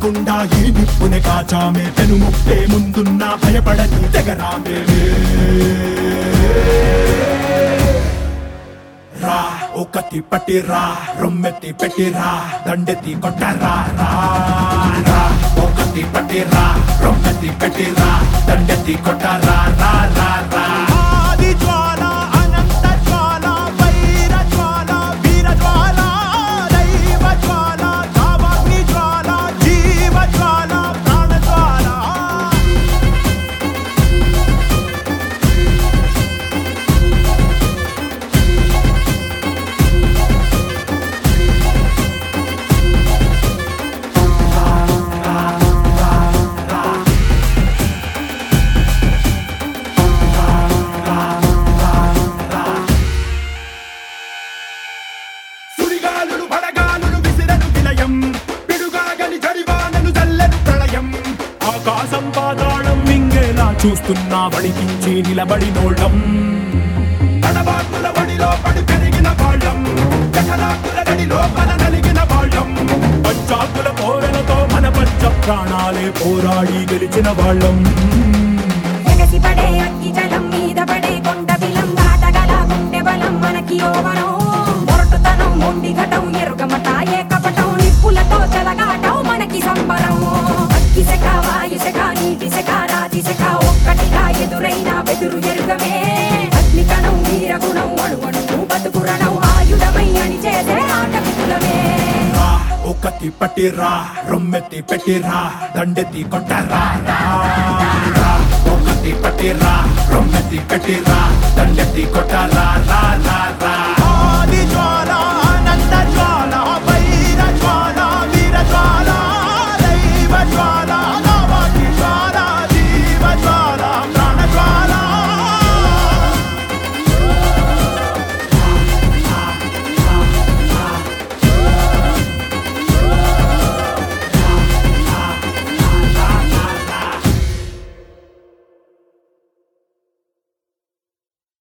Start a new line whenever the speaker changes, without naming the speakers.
లేకుండా ఈ నిప్పుని కాచామే పెను ముప్పే ముందున్నా భయపడని తెగరామే రా ఒకటి పట్టి రా రొమ్మెత్తి పెట్టి రా దండెత్తి కొట్టరా రా రా ఒకటి పట్టి రా రొమ్మెత్తి పెట్టి రా దండెత్తి కొట్టరా రా రా రా
ఆది జ్వాల అనంత జ్వాల వైర జ్వాల వీర జ్వాల దైవ జ్వాల కావాగ్ని జ్వాల జీవ జ్వాల ప్రాణ జ్వాల
సుడిగాలులు పడగాలులు విసిరను విలయం పిడుగాగని జడివానలు జల్లెను ప్రళయం ఆకాశం పాతాళం మింగేలా చూస్తున్నా వడికించి నిలబడినోళ్ళం తడబాకుల బడిలో పడి పెరిగిన వాళ్ళం జఠరాకుల గడిలో మన నలిగిన వాళ్ళం పంచాకుల కోరలతో మన పంచ ప్రాణాలే పోరాడి గెలిచిన వాళ్ళం
ఎగసి పడే అగ్గి జలం మీద పడే కొండ బిలం దాటగల గుండె బలం మనకి ఓవరం మొరటుతనం మొండి ఘటం ఎరుగమట ఏ కపటం నిప్పులతో చెలగాటం మనకి సంబరం అగ్గి శక వాయు శక నీటి శక రాతి శక ఒక్కటిగా ఎదురైన బెదురు ఎరుగమే అగ్ని కణం వీర గుణం అణువణువు బతుకురణం ఆయుధమై అని చేసే ఆటవికులమే
రా ఒకటి పట్టి రా రొమ్మెత్తి పెట్టి రా దండెత్తి కొట్టరా రా రా ఒకటి పట్టి రా రొమ్మెత్తి పెట్టి రా దండెత్తి కొట్టరా రా రా రా